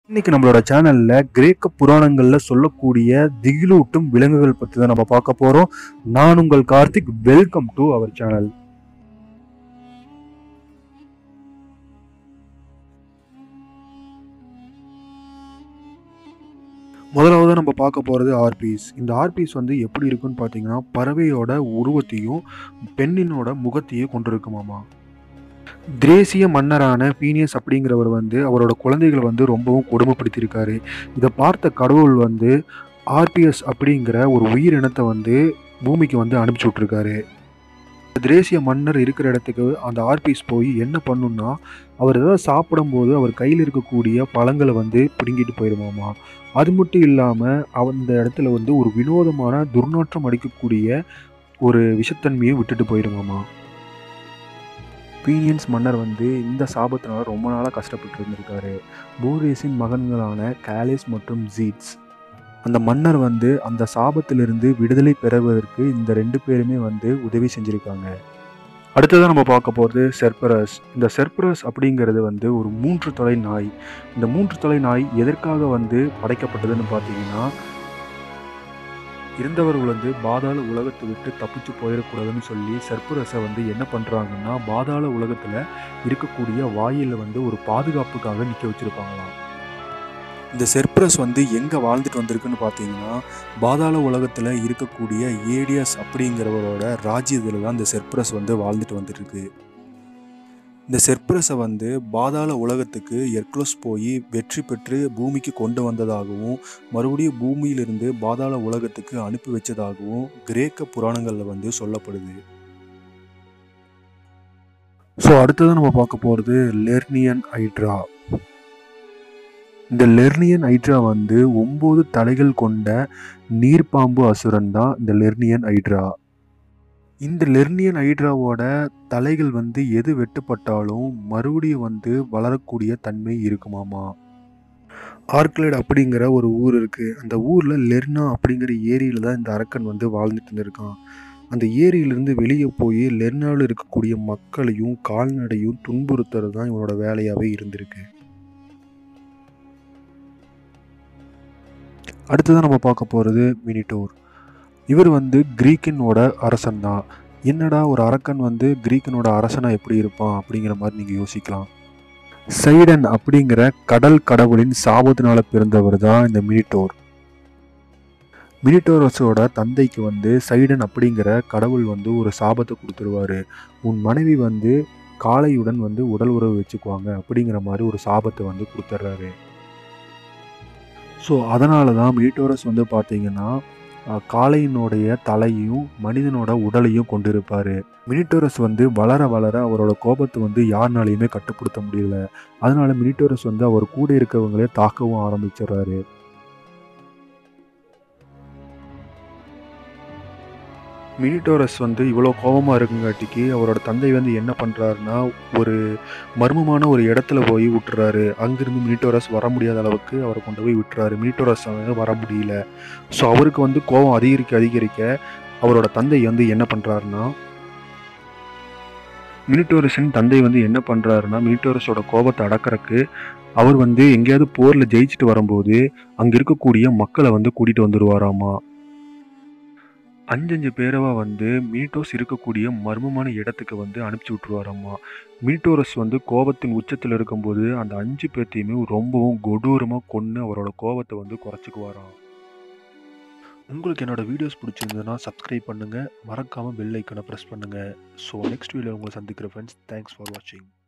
இன்னைக்கு நம்மளோட சேனல்ல கிரேக்க புராணங்கள்ல சொல்லக்கூடிய திகிலூட்டும் விலங்குகள் பத்தி தான் நம்ம பார்க்க போறோம் நான் உங்கள் Karthik welcome to our channel முதலாவது நம்ம பார்க்க போகிறது ஆர்பீஸ் இந்த ஆர்பீஸ் வந்து எப்படி இருக்குன்னு பார்த்தீங்கன்னா பறவையோட உருவத்தையும் பெண்ணினோட முகத்தையும் கொண்டிருக்குமாமா திரேசிய மன்னரான பீனியஸ் அப்படிங்கிறவர் வந்து அவரோட குழந்தைகளை வந்து ரொம்பவும் கொடுமைப்படுத்தியிருக்காரு இதை பார்த்த கடவுள் வந்து ஆர்பிஎஸ் அப்படிங்கிற ஒரு உயிரினத்தை வந்து பூமிக்கு வந்து அனுப்பிச்சி விட்ருக்காரு திரேசிய மன்னர் இருக்கிற இடத்துக்கு அந்த ஆர்பிஎஸ் போய் என்ன பண்ணுன்னா அவர் ஏதாவது சாப்பிடும்போது அவர் கையில் இருக்கக்கூடிய பழங்களை வந்து பிடுங்கிட்டு போயிடுமாமா அது மட்டும் இல்லாமல் அந்த இடத்துல வந்து ஒரு வினோதமான துர்நாற்றம் அடிக்கக்கூடிய ஒரு விஷத்தன்மையை விட்டுட்டு போயிடுமாமா பீனியன்ஸ் மன்னர் வந்து இந்த சாபத்தினால ரொம்ப நாளாக கஷ்டப்பட்டு இருந்திருக்காரு போரேஸின் மகன்களான கேலிஸ் மற்றும் ஜீட்ஸ் அந்த மன்னர் வந்து அந்த சாபத்திலிருந்து விடுதலை பெறுவதற்கு இந்த ரெண்டு பேருமே வந்து உதவி செஞ்சுருக்காங்க அடுத்ததான் நம்ம பார்க்க போகிறது செர்பரஸ் இந்த செர்பரஸ் அப்படிங்கிறது வந்து ஒரு மூன்று தலை நாய் இந்த மூன்று தலை நாய் எதற்காக வந்து படைக்கப்பட்டதுன்னு பார்த்தீங்கன்னா இருந்தவர்கள் வந்து பாதாள உலகத்தை விட்டு தப்பிச்சு போயிடக்கூடாதுன்னு சொல்லி சர்ப்புரஸை வந்து என்ன பண்ணுறாங்கன்னா பாதாள உலகத்தில் இருக்கக்கூடிய வாயில வந்து ஒரு பாதுகாப்புக்காக நிற்க வச்சுருப்பாங்களாம் இந்த செர்பரஸ் வந்து எங்கே வாழ்ந்துட்டு வந்திருக்குன்னு பார்த்தீங்கன்னா பாதாள உலகத்தில் இருக்கக்கூடிய ஏடியஸ் அப்படிங்கிறவரோட ராஜ்யத்தில் தான் இந்த செர்பரஸ் வந்து வாழ்ந்துட்டு வந்துட்டு இருக்கு இந்த செர்பரஸை வந்து பாதாள உலகத்துக்கு எர்க்லோஸ் போய் வெற்றி பெற்று பூமிக்கு கொண்டு வந்ததாகவும் மறுபடியும் பூமியிலிருந்து பாதாள உலகத்துக்கு அனுப்பி வச்சதாகவும் கிரேக்க புராணங்களில் வந்து சொல்லப்படுது ஸோ அடுத்தது நம்ம பார்க்க போகிறது லெர்னியன் ஐட்ரா இந்த லெர்னியன் ஐட்ரா வந்து ஒம்பது தலைகள் கொண்ட நீர்ப்பாம்பு அசுரன் தான் இந்த லெர்னியன் ஐட்ரா இந்த லெர்னியன் ஹைட்ராவோட தலைகள் வந்து எது வெட்டுப்பட்டாலும் மறுபடியும் வந்து வளரக்கூடிய தன்மை இருக்குமாமா ஆர்க்லேட் அப்படிங்கிற ஒரு ஊர் இருக்குது அந்த ஊரில் லெர்னா அப்படிங்கிற ஏரியில் தான் இந்த அரக்கன் வந்து வாழ்ந்துட்டு இருந்திருக்கான் அந்த ஏரியிலிருந்து வெளியே போய் லெர்னாவில் இருக்கக்கூடிய மக்களையும் கால்நடையும் துன்புறுத்துறது தான் இவனோட வேலையாகவே இருந்திருக்கு அடுத்ததான் நம்ம பார்க்க போகிறது மினிட்டோர் இவர் வந்து கிரீக்கினோட அரசன் தான் என்னடா ஒரு அரக்கன் வந்து கிரீக்கனோட அரசனாக எப்படி இருப்பான் அப்படிங்கிற மாதிரி நீங்கள் யோசிக்கலாம் சைடன் அப்படிங்கிற கடல் கடவுளின் சாபத்தினால பிறந்தவர் தான் இந்த மினிட்டோர் மினிட்டோரஸோட தந்தைக்கு வந்து சைடன் அப்படிங்கிற கடவுள் வந்து ஒரு சாபத்தை கொடுத்துருவாரு உன் மனைவி வந்து காளையுடன் வந்து உடல் உறவு வச்சுக்குவாங்க அப்படிங்கிற மாதிரி ஒரு சாபத்தை வந்து கொடுத்துட்றாரு ஸோ அதனால தான் மினிட்டோரஸ் வந்து பார்த்தீங்கன்னா காளையினுடைய தலையும் மனிதனோட உடலையும் கொண்டிருப்பார் மினிட்டோரஸ் வந்து வளர வளர அவரோட கோபத்தை வந்து யாருனாலையுமே கட்டுப்படுத்த முடியல அதனால மினிட்டோரஸ் வந்து அவர் கூட இருக்கவங்களே தாக்கவும் ஆரம்பிச்சிடுறாரு மினிட்டோரஸ் வந்து இவ்வளோ கோபமாக இருக்குங்காட்டிக்கு அவரோட தந்தை வந்து என்ன பண்ணுறாருன்னா ஒரு மர்மமான ஒரு இடத்துல போய் விட்டுறாரு அங்கிருந்து மினிட்டோரஸ் வர முடியாத அளவுக்கு அவரை கொண்டு போய் விட்டுறாரு மினிட்டோரஸ் வந்து வர முடியல ஸோ அவருக்கு வந்து கோபம் அதிகரிக்க அதிகரிக்க அவரோட தந்தை வந்து என்ன பண்ணுறாருன்னா மினிட்டோரஸின் தந்தை வந்து என்ன பண்ணுறாருன்னா மினிட்டோரஸோட கோபத்தை அடக்கிறதுக்கு அவர் வந்து எங்கேயாவது போரில் ஜெயிச்சுட்டு வரும்போது அங்கே இருக்கக்கூடிய மக்களை வந்து கூட்டிகிட்டு வந்துடுவாராமா அஞ்சஞ்சு பேரவா வந்து மீட்டோஸ் இருக்கக்கூடிய மர்மமான இடத்துக்கு வந்து அனுப்பிச்சி விட்ருவாரம்மா மீட்டோரஸ் வந்து கோபத்தின் உச்சத்தில் இருக்கும்போது அந்த அஞ்சு பேர்த்தையுமே ரொம்பவும் கொடூரமாக கொன்று அவரோட கோபத்தை வந்து குறைச்சிக்குவாராம் உங்களுக்கு என்னோட வீடியோஸ் பிடிச்சிருந்ததுன்னா சப்ஸ்கிரைப் பண்ணுங்கள் மறக்காமல் பெல் ஐக்கனை ப்ரெஸ் பண்ணுங்கள் ஸோ நெக்ஸ்ட் வீடியோ உங்களை சந்திக்கிற ஃப்ரெண்ட்ஸ் தேங்க்ஸ் ஃபார் வாட்சிங்